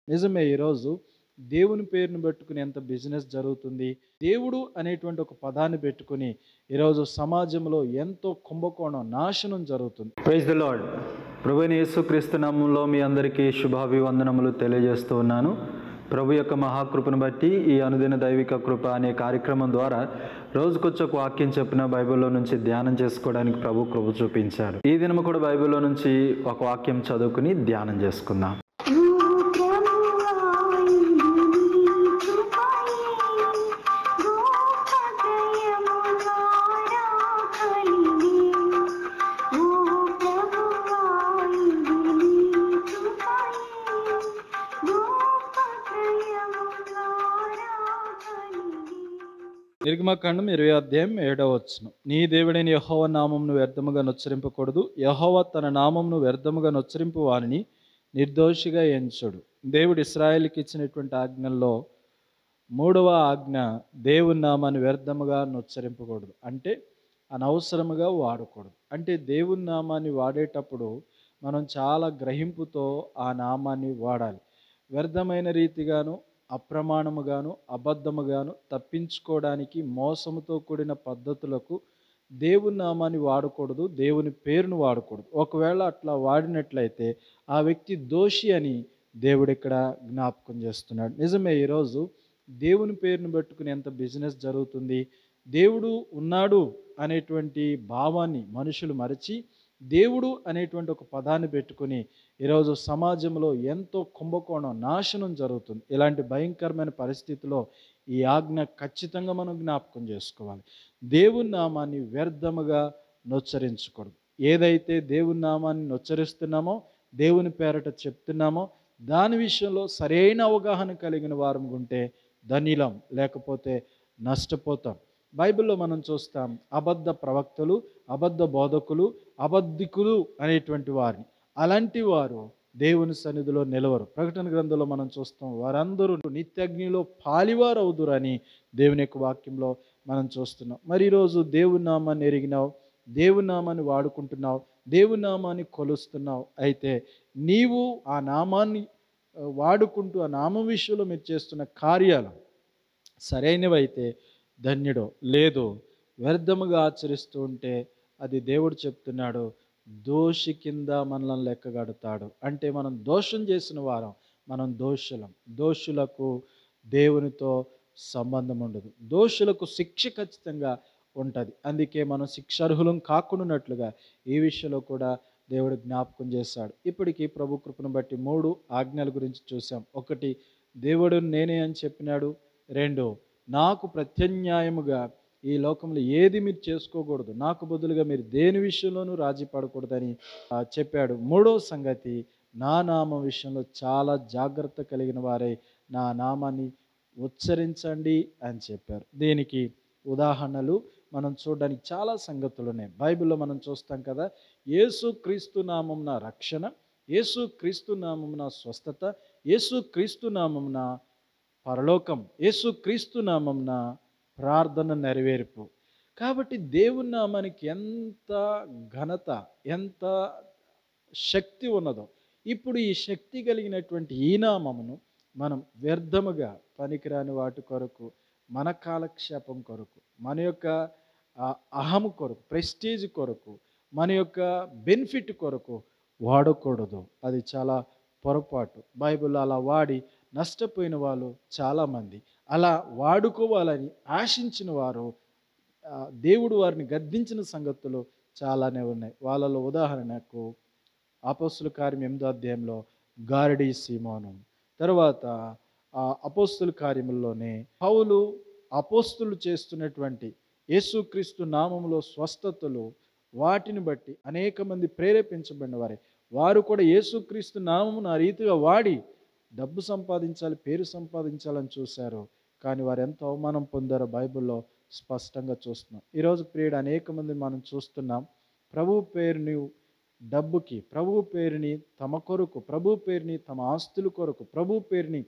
నిజమే ఈరోజు దేవుని పేరును పెట్టుకుని ఎంత బిజినెస్ జరుగుతుంది దేవుడు అనేటువంటి ఒక పదాన్ని పెట్టుకుని ఈరోజు సమాజంలో ఎంతో కుంభకోణం నాశనం జరుగుతుంది ప్రైజ్ ద లార్డ్ ప్రభుని యేసుక్రీస్తు నామంలో మీ అందరికీ శుభాభివందనములు తెలియజేస్తూ ఉన్నాను ప్రభు యొక్క మహాకృపను బట్టి ఈ అనుదిన దైవిక కృప అనే కార్యక్రమం ద్వారా రోజుకొచ్చొక వాక్యం చెప్పిన బైబిల్లో నుంచి ధ్యానం చేసుకోవడానికి ప్రభు కృప చూపించారు ఈ దినము కూడా బైబిల్లో నుంచి ఒక వాక్యం చదువుకుని ధ్యానం చేసుకుందాం నిర్గమకాండం ఇరవై అధ్యాయం ఏడవ వచ్చును నీ దేవుడైన యహోవ నామంను వ్యర్థముగా నొచ్చరింపకూడదు యహోవ తన నామంను వ్యర్థముగా నొచ్చరింపు వానిని నిర్దోషిగా ఎంచుడు దేవుడు ఇస్రాయేల్కి ఇచ్చినటువంటి ఆజ్ఞల్లో మూడవ ఆజ్ఞ దేవుని నామాన్ని వ్యర్థముగా నొచ్చరింపకూడదు అంటే అనవసరముగా వాడకూడదు అంటే దేవుని నామాన్ని వాడేటప్పుడు మనం చాలా గ్రహింపుతో ఆ నామాన్ని వాడాలి వ్యర్థమైన రీతిగాను అప్రమాణముగాను అబద్ధముగాను తప్పించుకోవడానికి మోసముతో కూడిన పద్ధతులకు దేవుని నామాన్ని వాడకూడదు దేవుని పేరును వాడకూడదు ఒకవేళ అట్లా వాడినట్లయితే ఆ వ్యక్తి దోషి అని దేవుడు ఇక్కడ జ్ఞాపకం చేస్తున్నాడు నిజమే ఈరోజు దేవుని పేరును పెట్టుకుని ఎంత బిజినెస్ జరుగుతుంది దేవుడు ఉన్నాడు అనేటువంటి భావాన్ని మనుషులు మరచి దేవుడు అనేటువంటి ఒక పదాన్ని పెట్టుకుని ఈరోజు సమాజంలో ఎంతో కుంభకోణం నాశనం జరుగుతుంది ఇలాంటి భయంకరమైన పరిస్థితిలో ఈ ఆజ్ఞ ఖచ్చితంగా మనం జ్ఞాపకం చేసుకోవాలి దేవుని నామాన్ని వ్యర్థముగా నొచ్చరించకూడదు ఏదైతే దేవుని నామాన్ని నొచ్చరిస్తున్నామో దేవుని పేరట చెప్తున్నామో దాని విషయంలో సరైన అవగాహన కలిగిన వారం ఉంటే ధనిలం లేకపోతే నష్టపోతాం బైబిల్లో మనం చూస్తాం అబద్ధ ప్రవక్తలు అబద్ధ బోధకులు అబద్ధికులు అనేటువంటి వారిని అలాంటి వారు దేవుని సన్నిధిలో నిలవరు ప్రకటన గ్రంథంలో మనం చూస్తాం వారందరూ నిత్యగ్నిలో పాలివారు అవుదురని దేవుని యొక్క వాక్యంలో మనం చూస్తున్నాం మరి ఈరోజు దేవుని నామాన్ని ఎరిగినావు దేవుని నామాన్ని వాడుకుంటున్నావు దేవుని నామాన్ని కొలుస్తున్నావు అయితే నీవు ఆ నామాన్ని ఆ, వాడుకుంటూ ఆ నామం విషయంలో మీరు చేస్తున్న కార్యాలు సరైనవైతే ధన్యుడు లేదు వ్యర్థముగా ఆచరిస్తూ ఉంటే అది దేవుడు చెప్తున్నాడు దోషి కింద మనల్ని లెక్కగడతాడు అంటే మనం దోషం చేసిన వారం మనం దోషులం దోషులకు దేవునితో సంబంధం ఉండదు దోషులకు శిక్ష ఖచ్చితంగా ఉంటుంది అందుకే మనం శిక్షార్హులం కాకుండానట్లుగా ఈ విషయంలో కూడా దేవుడు జ్ఞాపకం చేశాడు ఇప్పటికీ ప్రభు కృపను బట్టి మూడు ఆజ్ఞల గురించి చూసాం ఒకటి దేవుడు నేనే అని చెప్పినాడు రెండు నాకు ప్రత్యామ్నాయముగా ఈ లోకంలో ఏది మీరు చేసుకోకూడదు నాకు బదులుగా మీరు దేని విషయంలోనూ రాజీ పడకూడదని ఆ, చెప్పాడు మూడో సంగతి నా నామం విషయంలో చాలా జాగ్రత్త కలిగిన వారై నా నామాన్ని ఉచ్చరించండి అని చెప్పారు దీనికి ఉదాహరణలు మనం చూడడానికి చాలా సంగతులు ఉన్నాయి బైబిల్లో మనం చూస్తాం కదా యేసు క్రీస్తు నామంన రక్షణ యేసు క్రీస్తు నామంన స్వస్థత యేసు క్రీస్తు నామంన పరలోకం యేసు క్రీస్తు నామంన ప్రార్థన నెరవేర్పు కాబట్టి దేవుని నామానికి ఎంత ఘనత ఎంత శక్తి ఉన్నదో ఇప్పుడు ఈ శక్తి కలిగినటువంటి ఈ నామమును మనం వ్యర్థముగా పనికిరాని వాటి కొరకు మన కాలక్షేపం కొరకు మన యొక్క ఆ, అహము కొరకు ప్రెస్టీజ్ కొరకు మన యొక్క బెనిఫిట్ కొరకు వాడకూడదు అది చాలా పొరపాటు బైబిల్ అలా వాడి నష్టపోయిన వాళ్ళు చాలామంది అలా వాడుకోవాలని ఆశించిన వారు ఆ, దేవుడు వారిని గద్దించిన సంగతులు చాలానే ఉన్నాయి వాళ్ళలో ఉదాహరణకు అపోస్తుల కార్యం ఎనిమిదో అధ్యాయంలో గారడి సీమోను తర్వాత ఆ అపోస్తుల కార్యముల్లోనే పౌలు అపోస్తులు చేస్తున్నటువంటి యేసుక్రీస్తు నామములో స్వస్థతలు వాటిని బట్టి అనేక మంది ప్రేరేపించబడిన వారే వారు కూడా యేసుక్రీస్తు నామమును ఆ రీతిగా వాడి డబ్బు సంపాదించాలి పేరు సంపాదించాలని చూశారు కానీ వారు ఎంత అవమానం పొందారో బైబిల్లో స్పష్టంగా చూస్తున్నాం ఈరోజు ప్రియుడు అనేక మంది మనం చూస్తున్నాం ప్రభు పేరుని డబ్బుకి ప్రభు పేరుని తమ కొరకు ప్రభు పేరుని తమ ఆస్తుల కొరకు ప్రభు పేరుని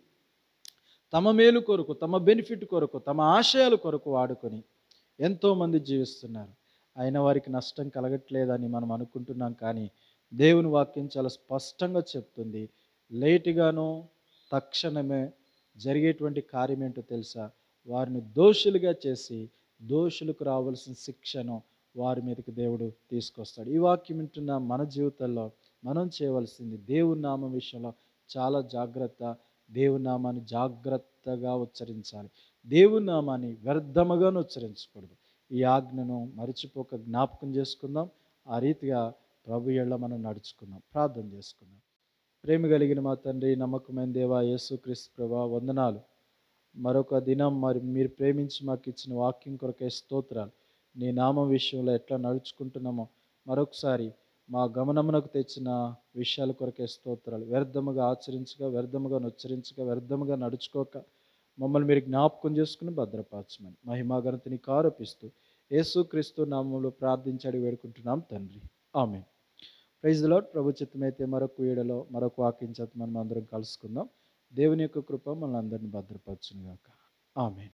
తమ మేలు కొరకు తమ బెనిఫిట్ కొరకు తమ ఆశయాల కొరకు వాడుకొని ఎంతోమంది జీవిస్తున్నారు అయిన వారికి నష్టం కలగట్లేదని మనం అనుకుంటున్నాం కానీ దేవుని వాక్యం చాలా స్పష్టంగా చెప్తుంది లేటుగానో తక్షణమే జరిగేటువంటి కార్యం ఏంటో తెలుసా వారిని దోషులుగా చేసి దోషులకు రావాల్సిన శిక్షను వారి మీదకి దేవుడు తీసుకొస్తాడు ఈ వాక్యం వింటున్న మన జీవితంలో మనం చేయవలసింది దేవుని నామం విషయంలో చాలా జాగ్రత్త దేవుని నామాన్ని జాగ్రత్తగా ఉచ్చరించాలి దేవుని నామాన్ని వ్యర్థముగాను ఉచ్చరించకూడదు ఈ ఆజ్ఞను మరిచిపోక జ్ఞాపకం చేసుకుందాం ఆ రీతిగా ప్రభు ఎళ్ళ మనం నడుచుకుందాం ప్రార్థన చేసుకుందాం ప్రేమ కలిగిన మా తండ్రి నమ్మకమైన దేవా యేసుక్రీస్తు ప్రభా వందనాలు మరొక దినం మరి మీరు ప్రేమించి మాకు ఇచ్చిన వాక్యం కొరకే స్తోత్రాలు నీ నామం విషయంలో ఎట్లా నడుచుకుంటున్నామో మరొకసారి మా గమనమునకు తెచ్చిన విషయాల కొరకే స్తోత్రాలు వ్యర్థముగా ఆచరించగా వ్యర్థముగా నొచ్చరించగా వ్యర్థముగా నడుచుకోక మమ్మల్ని మీరు జ్ఞాపకం చేసుకుని భద్రపరచమని మహిమా ఘనతని కారపిస్తూ యేసుక్రీస్తు నామంలో ప్రార్థించాడు వేడుకుంటున్నాం తండ్రి ఆమె ప్రైజ్ లాడ్ ప్రభు చిత్తమైతే మరొక వీడలో మరొక వాక్యం చేత మనం అందరం కలుసుకుందాం దేవుని యొక్క కృప మనల్ని అందరినీ భద్రపరచును గాక ఆమె